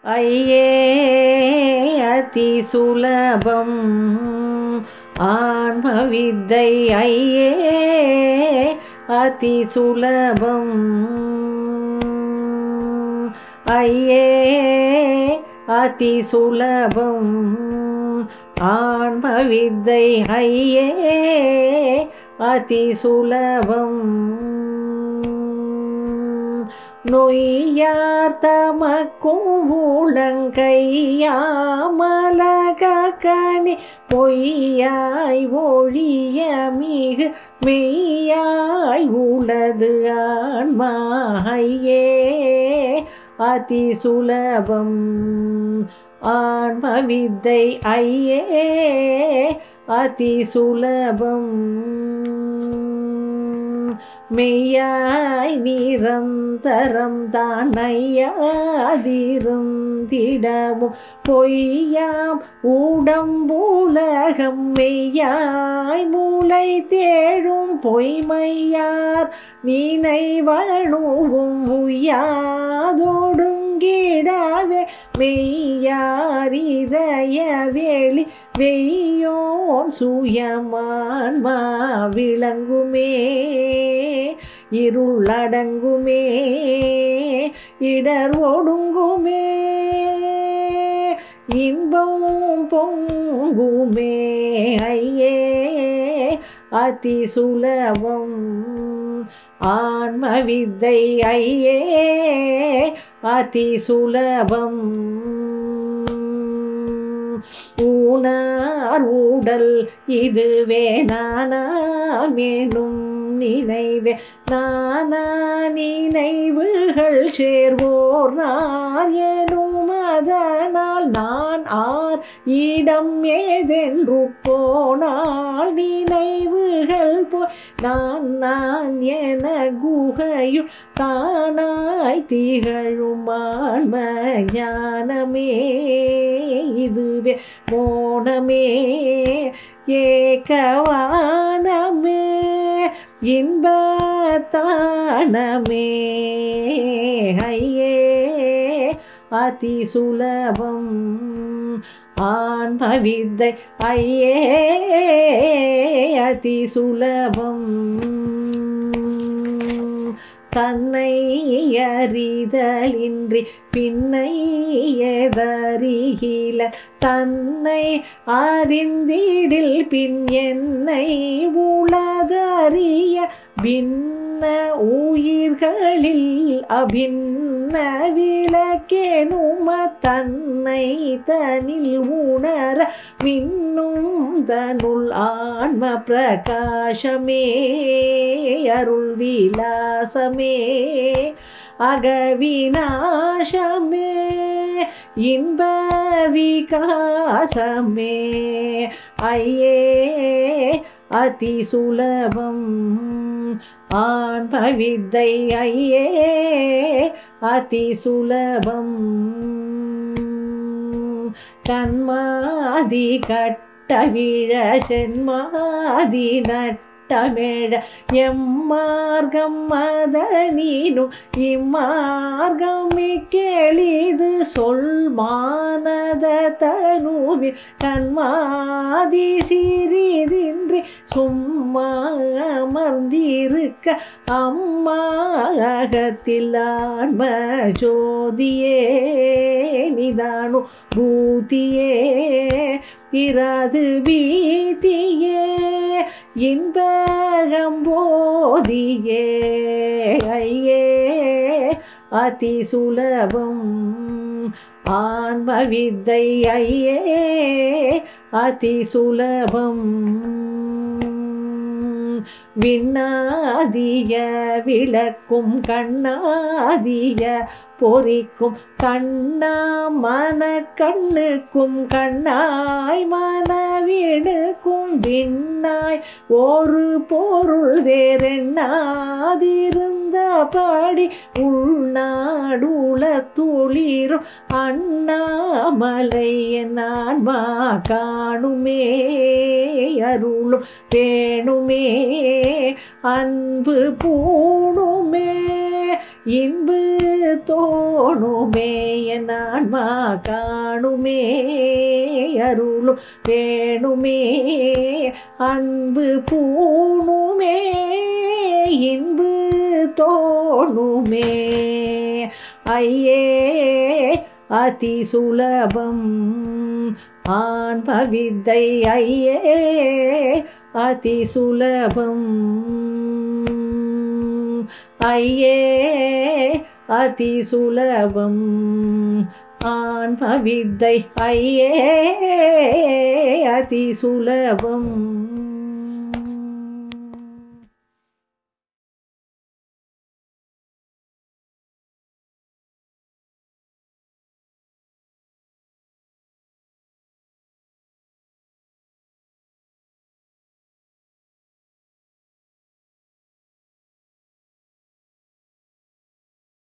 ஐயே அதி சுலபம் ஆன்ம வித்தை ஐயே அதி சுலபம் ஐயே அதி சுலபம் ஆன்ம வித்தை ஐயே அதி சுலபம் நொய்யார் தமக்கும் உளங்கையாமலகனி பொய்யாய் ஒழிய மிகு மெய்யாய் உளது ஆன்மாயே அதி சுலபம் ஆன்ம வித்தை ஐயே அதி சுலபம் மெய்யாய் நிரந்தரம் தானையாதிருந்திடவும் பொய்யாம் உடம்புலகம் மெய்யாய் மூளை தேழும் பொய்மையார் நினைவணுவும் உய்யாதொடுங்கிடவே மெய்யாரிதய வெளி வெய்யோன் சுயமான்மா விளங்குமே இருளடங்குமே இடர் ஒடுங்குமே இன்பம் பொங்குமே ஐயே அதி சுலபம் ஆன்ம வித்தை ஐயே அதி சுலபம் ஊனார் ஊடல் இதுவே நானாமேனும் நினைவே நானா நினைவுகள் சேர்வோர் நான் எனும் அதனால் நான் ஆர் இடம் ஏதென்று போனால் நினைவுகள் போய் நான் நான் என குகையுள் தானாய் திகழும் ஆன்ம ஞானமே இதுவே மோனமே ஏகவானமே இன்பத்தானமே ஐயே அதி சுலபம் ஆன்ம வித்தை ஐயே அதி சுலபம் தன்னை அறிதலின்றி பின்னை எதறிகில தன்னை அறிந்திடில் பின் என்னை உளதறிய பின்ன உயிர்களில் அபின்ன விளக்கேனும தன்னை தனில் உணர மின்னும் தனுள் ஆன்ம பிரகாசமே அருள் விலாசமே அகவிநாசமே இன்ப விகாசமே ஐயே அதி சுலபம் ஆன்ம வித்தை ஐயே அதி சுலபம் கண்மாதி கட்டவிழ சென்மாதி நட்ட தமிழ எம்மார்க்கம் மதனீனும் இம்மார்க்கம் மிக்கெளிது சொல் மானத தனுவில் கண்மாதி சிறிதின்றி சும்மா அமர்ந்திருக்க அம்மாகத்தில் ஆன்ம ஜோதியே நிதானு பூதியே இராது பீதியே இன்பகம் போதியே ஐயே அதி சுலபம் ஆன்ம வித்தை ஐயே அதி சுலபம் விண்ணாதிய விளக்கும் கண்ணாதிய பொறிக்கும் கண்ணா மன கண்ணுக்கும் கண்ணாய் மனவிடுக்கும் விண்ணாய் ஒரு பொருள் வேறெண்ணாதிருந்தபடி உள்நாடுல துளிரும் அண்ணாமலை என் ஆன்மா காணுமே அருளும் வேணுமே அன்பு பூணுமே இன்பு தோணுமே என் ஆன்மா காணுமே அருளும் வேணுமே அன்பு பூணுமே இன்பு தோணுமே ஐயே அதி சுலபம் ஆன்ம வித்தை ஐயே அதி சுலபம் ஐயே அதி சுலபம் ஆன்ம வித்தை ஐயே அதி சுலபம்